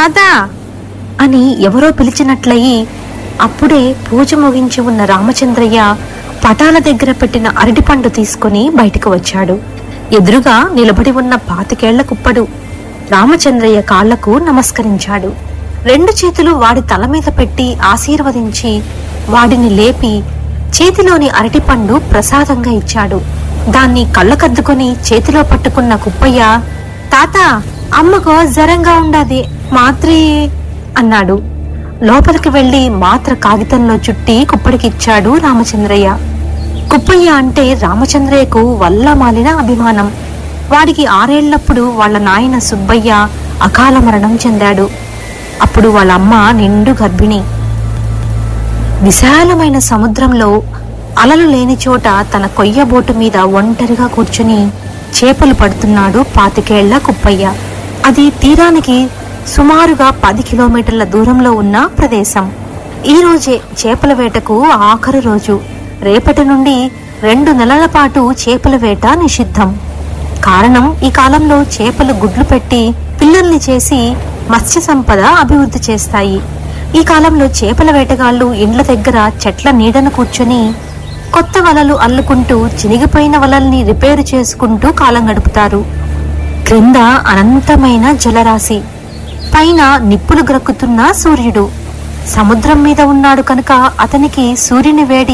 తాత అని ఎవరో పిలిచినట్లయి అప్పుడే పూజ ముగించి ఉన్న రామచంద్రయ్య పటాల దగ్గర పెట్టిన అరటిపండు తీసుకుని బయటకు వచ్చాడు ఎదురుగా నిలబడి ఉన్న పాతికేళ్ల కుప్పడు రామచంద్రయ్య కాళ్లకు నమస్కరించాడు రెండు చేతులు వాడి తల మీద పెట్టి ఆశీర్వదించి వాడిని లేపి చేతిలోని అరటిపండు ప్రసాదంగా ఇచ్చాడు దాన్ని కళ్ళకద్దుకొని చేతిలో పట్టుకున్న కుప్పయ్య తాత అమ్మకు జరంగా ఉండది మాత్రి అన్నాడు లోపలికి వెళ్లి మాత్ర కాగితంలో చుట్టి కుప్పడికిచ్చాడు రామచంద్రయ్య కుప్పయ్య అంటే రామచంద్రయ్యకు వల్ల మాలిన అభిమానం వాడికి ఆరేళ్లప్పుడు వాళ్ళ నాయన సుబ్బయ్య అకాల మరణం చెందాడు అప్పుడు వాళ్ళ అమ్మ నిండు గర్భిణి విశాలమైన సముద్రంలో అలలు లేని చోట తన కొయ్య బోటు మీద ఒంటరిగా కూర్చుని చేపలు పడుతున్నాడు పాతికేళ్ల కుప్పయ్య అది తీరానికి సుమారుగా పది కిలోమీటర్ల దూరంలో ఉన్న ప్రదేశం ఈ రోజే చేపల వేటకు ఆఖరు రోజు రేపటి నుండి రెండు నెలల పాటు చేపల వేట నిషిద్ధం కారణం ఈ కాలంలో చేపలు గుడ్లు పెట్టి పిల్లల్ని చేసి మత్స్య సంపద అభివృద్ధి చేస్తాయి ఈ కాలంలో చేపల వేటగాళ్లు ఇండ్ల దగ్గర చెట్ల నీడను కూర్చొని కొత్త వలలు అల్లుకుంటూ చినిగిపోయిన వలల్ని రిపేరు చేసుకుంటూ కాలం గడుపుతారు క్రింద అనంతమైన జలరాశి పైన నిప్పులు గ్రక్కుతున్న సూర్యుడు సముద్రం మీద ఉన్నాడు కనుక అతనికి సూర్యుని వేడి